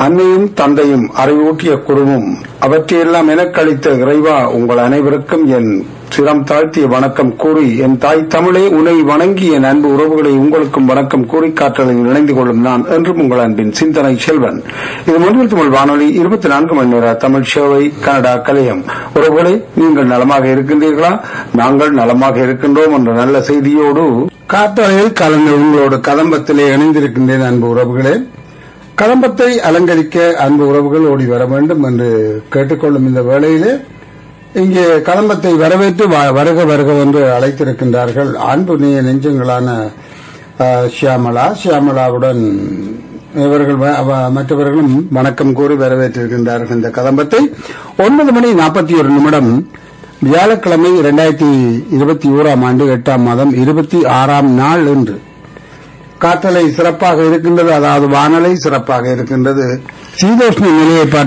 அன்னையும் தந்தையும் அறிவூட்டிய குருவும் அவற்றையெல்லாம் எனக்களித்த இறைவா உங்கள் அனைவருக்கும் என் சிரம் தாழ்த்திய வணக்கம் கூறி என் தாய் தமிழே உனை வணங்கி என் அன்பு உறவுகளை உங்களுக்கும் வணக்கம் கூறி காற்றலில் இணைந்து கொள்ளும் நான் என்றும் உங்கள் அன்பின் சிந்தனை செல்வன் இது மொழியில் தமிழ் வானொலி இருபத்தி நான்கு மணி நேர தமிழ் சேவை கனடா கலையம் உறவுகளை நீங்கள் நலமாக இருக்கின்றீர்களா நாங்கள் நலமாக இருக்கின்றோம் என்ற நல்ல செய்தியோடு காற்றலையில் கலந்து உங்களோடு கதம்பத்திலே இணைந்திருக்கின்றேன் அன்பு உறவுகளே கதம்பத்தை அலங்கரிக்க அன்பு உறவுகள் ஓடி வர வேண்டும் என்று கேட்டுக்கொள்ளும் இந்த வேளையிலே இங்கே கதம்பத்தை வரவேற்று வ- வருக வருக என்று அழைத்திருக்கின்றார்கள் அன்பு நீய நெஞ்சங்களான அஹ், ஷியாமளா ஷியாமளாவுடன் இவர்கள் வ- வ- மற்றவர்களும் வணக்கம் கூறி வரவேற்றிருக்கின்றார்கள் இந்த கதம்பத்தை ஒன்பது மணி நாற்பத்தி ஒரு நிமிடம் வியாழக்கிழமை இரண்டாயிரத்தி இருபத்தி ஓராம் ஆண்டு எட்டாம் மாதம் இருபத்தி ஆறாம் நாள் என்று காற்றலை சிறப்பாக இருக்கின்றது அதாவது வானலை சிறப்பாக இருக்கின்றது சீதோஷ்ண நிலையை பார்த்து